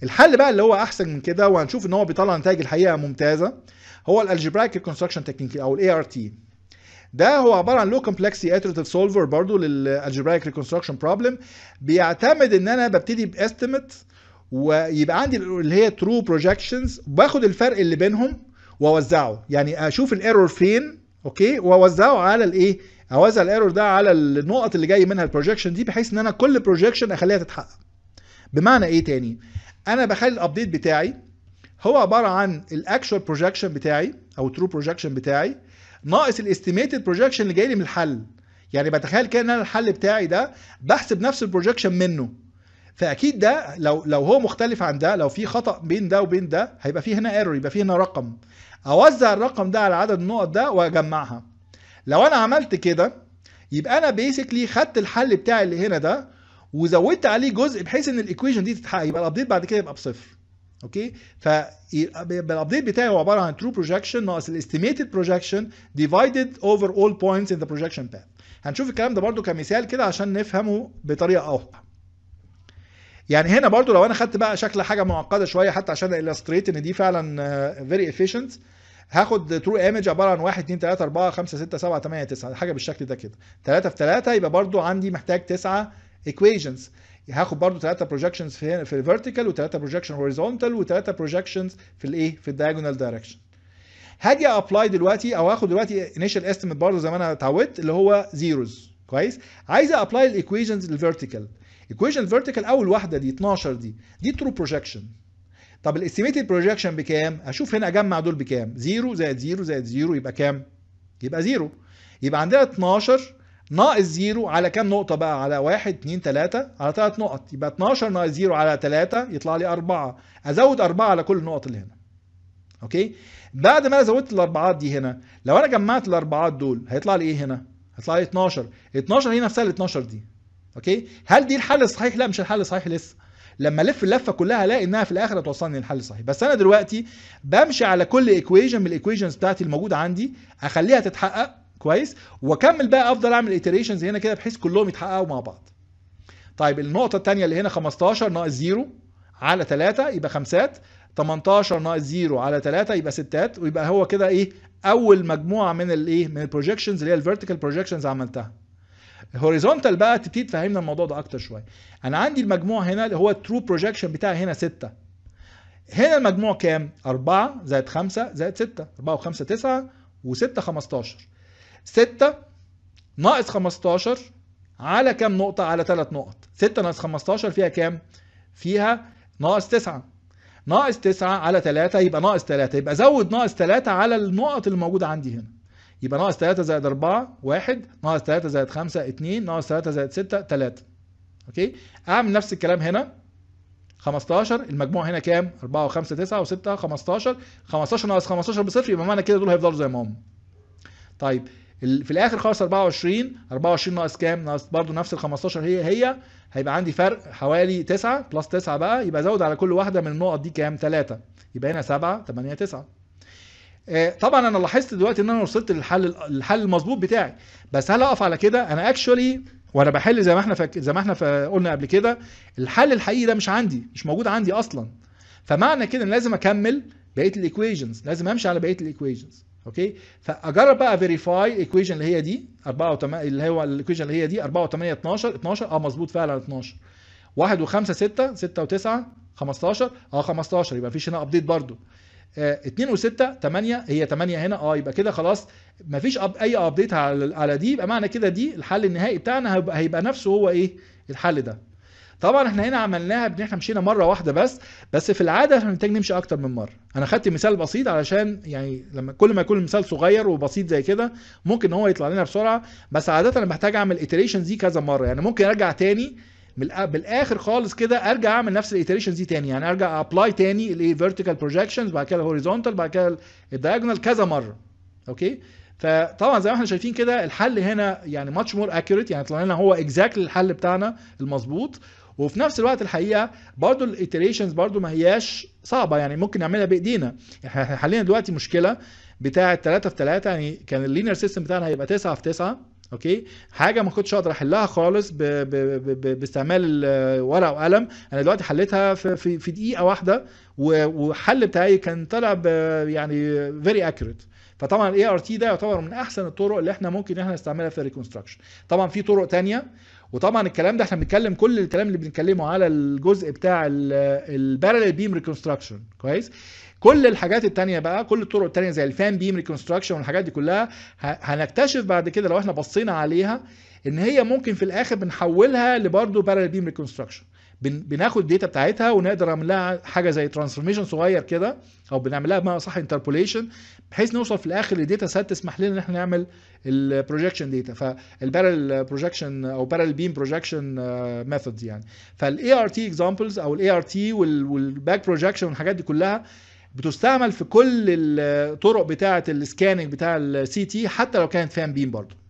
الحل بقى اللي هو احسن من كده وهنشوف ان هو بيطلع نتائج الحقيقه ممتازه هو الالجبرايك ريكونستراكشن تكنيك او الاي ار تي ده هو عباره عن لو كومبلكسي اتريتيف سولفر برضو للالجبرايك ريكونستراكشن بروبلم بيعتمد ان انا ببتدي باستيميت ويبقى عندي اللي هي ترو بروجكشنز باخد الفرق اللي بينهم واوزعه يعني اشوف الايرور فين اوكي واوزعه على الايه اوزع الايرور ده على النقط اللي جاي منها البروجكشن دي بحيث ان انا كل بروجكشن اخليها تتحقق بمعنى ايه تاني انا بخلي الابديت بتاعي هو عباره عن الاكشوال بروجكشن بتاعي او ترو بروجكشن بتاعي ناقص الاستيميتد بروجكشن اللي جاي لي من الحل يعني بتخيل كده ان انا الحل بتاعي ده بحسب نفس البروجكشن منه فاكيد ده لو لو هو مختلف عن ده لو في خطا بين ده وبين ده هيبقى في هنا ايرور يبقى في هنا رقم اوزع الرقم ده على عدد النقط ده واجمعها لو انا عملت كده يبقى انا بيسكلي خدت الحل بتاعي اللي هنا ده وزودت عليه جزء بحيث ان الايكويشن دي تتحقق يبقى الابديت بعد كده يبقى بصفر اوكي فيبقى الابديت بتاعي هو عباره عن true projection ناقص الاستيميتد projection divided over all points in the projection path هنشوف الكلام ده برضو كمثال كده عشان نفهمه بطريقه اوضح يعني هنا برضو لو انا خدت بقى شكل حاجه معقده شويه حتى عشان الستريت ان دي فعلا فيري efficient هاخد ترو ايمج عباره عن 1 2 3 4 5 6 7 8 9 حاجه بالشكل ده كده 3 في 3 يبقى برضو عندي محتاج 9 equations هاخد برضو 3 projections في في الفيرتيكال و3 projection horizontal و3 projections في الايه في الدايجونال دايركشن هاجي ابلاي دلوقتي او هاخد دلوقتي انيشال استيميت برضو زي ما انا اتعودت اللي هو زيروز كويس عايز ابلاي الايكويشنز الفيرتيكال ايكويشن الفيرتيكال اول واحده دي 12 دي دي ترو بروجكشن طب الاستيميتد بروجكشن بكام اشوف هنا اجمع دول بكام 0 زائد 0 زائد 0 يبقى كام يبقى 0 يبقى عندنا 12 ناقص 0 على كام نقطة بقى؟ على 1 2 3 على 3 نقط يبقى 12 ناقص 0 على 3 يطلع لي 4 ازود 4 على كل النقط اللي هنا. اوكي؟ بعد ما انا زودت الاربعات دي هنا لو انا جمعت الاربعات دول هيطلع لي ايه هنا؟ هيطلع لي 12 12 هي نفسها ال 12 دي. اوكي؟ هل دي الحل الصحيح؟ لا مش الحل الصحيح لسه. لما الف اللفه كلها الاقي انها في الاخر هتوصلني للحل الصحيح بس انا دلوقتي بمشي على كل ايكويشن من الايكويشنز بتاعتي الموجوده عندي اخليها تتحقق كويس واكمل بقى افضل اعمل ايتريشنز هنا كده بحيث كلهم يتحققوا مع بعض طيب النقطه الثانيه اللي هنا 15 ناقص 0 على 3 يبقى خمسات 18 ناقص 0 على 3 يبقى ستات ويبقى هو كده ايه اول مجموعه من الايه من البروجكشنز اللي هي الفيرتيكال بروجكشنز عملتها الهوريزونتال بقى تبتدي تفهمنا الموضوع ده اكتر شويه انا عندي المجموع هنا اللي هو الترو بروجكشن بتاعي هنا 6 هنا المجموع كام 4 زائد 5 زائد 6 4 و5 9 و6 15 6 ناقص 15 على كام نقطة؟ على 3 نقط 6 ناقص 15 فيها كام؟ فيها ناقص 9 ناقص 9 على 3 يبقى ناقص 3 يبقى زود ناقص 3 على النقط اللي موجودة عندي هنا يبقى ناقص 3 زائد 4 1 ناقص 3 زائد 5 2 ناقص 3 زائد 6 3 اوكي اعمل نفس الكلام هنا 15 المجموع هنا كام 4 و5 9 و6 15 15 ناقص 15 بصفر يبقى معنى كده دول هيفضلوا زي ما هم طيب في الاخر خالص 24 24 ناقص كام ناقص برضو نفس ال 15 هي هي هيبقى عندي فرق حوالي 9 بلس 9 بقى يبقى زود على كل واحده من النقط دي كام 3 يبقى هنا 7 8 9 طبعا انا لاحظت دلوقتي ان انا وصلت للحل الحل المظبوط بتاعي بس هل اقف على كده انا اكشولي وانا بحل زي ما احنا فك... زي ما احنا قلنا قبل كده الحل الحقيقي ده مش عندي مش موجود عندي اصلا فمعنى كده ان لازم اكمل بقيه الايكويشنز لازم امشي على بقيه الايكويشنز اوكي فاجرب بقى فيريفاي ايكويشن اللي هي دي 4 و8 اللي هو الايكويشن اللي هي دي 4 و8 12 12 اه مظبوط فعلا 12 1 و5 6 6 و9 15 اه 15 يبقى مفيش هنا ابديت برده 2 و6 8 هي 8 هنا اه يبقى كده خلاص مفيش أب اي ابديت على على دي يبقى معنى كده دي الحل النهائي بتاعنا هيبقى, هيبقى نفسه هو ايه الحل ده طبعا احنا هنا عملناها ان احنا مشينا مره واحده بس بس في العاده احنا بنحتاج نمشي اكتر من مره انا خدت مثال بسيط علشان يعني لما كل ما يكون المثال صغير وبسيط زي كده ممكن ان هو يطلع لنا بسرعه بس عاده انا بحتاج اعمل ايتريشنز دي كذا مره يعني ممكن ارجع تاني بالاخر خالص كده ارجع اعمل نفس الايتريشنز دي تاني يعني ارجع ابلاي تاني الايه فيرتيكال بروجكشنز بعد كده الهوريزونتال بعد كده الدايجونال كذا مره اوكي فطبعا زي ما احنا شايفين كده الحل هنا يعني ماتش مور اكيوريت يعني طلع لنا هو اكزاكتلي الحل بتاعنا المظبوط وفي نفس الوقت الحقيقه برضو الايتريشنز برضو ما هياش صعبه يعني ممكن نعملها بايدينا احنا حلينا دلوقتي مشكله بتاعه 3 في 3 يعني كان اللينير سيستم بتاعنا هيبقى 9 في 9 اوكي حاجه ما كنتش اقدر احلها خالص ب... ب... ب... ب... باستعمال ورقه وقلم انا دلوقتي حليتها في في, في دقيقه واحده و... والحل بتاعي كان طلع ب... يعني فيري اكيوريت فطبعا الاي ار تي ده يعتبر من احسن الطرق اللي احنا ممكن احنا نستعملها في الريكونستراكشن طبعا في طرق تانية وطبعا الكلام ده احنا بنتكلم كل الكلام اللي بنتكلمه على الجزء بتاع البارالل بيم ريكونستراكشن كويس كل الحاجات التانية بقى كل الطرق التانية زي الفان بيم ريكونستراكشن والحاجات دي كلها هنكتشف بعد كده لو احنا بصينا عليها ان هي ممكن في الاخر بنحولها لبرضه بارالل بيم ريكونستراكشن بناخد الداتا بتاعتها ونقدر نعمل لها حاجه زي ترانسفورميشن صغير كده او بنعمل لها بمعنى صح انتربوليشن بحيث نوصل في الاخر لداتا سيت تسمح لنا ان احنا نعمل البروجكشن داتا فالبارل بروجكشن او بارل بيم بروجكشن ميثودز يعني فالاي ار تي اكزامبلز او الاي ار تي والباك بروجكشن والحاجات دي كلها بتستعمل في كل الطرق بتاعه السكاننج بتاع السي تي حتى لو كانت فان بيم برضه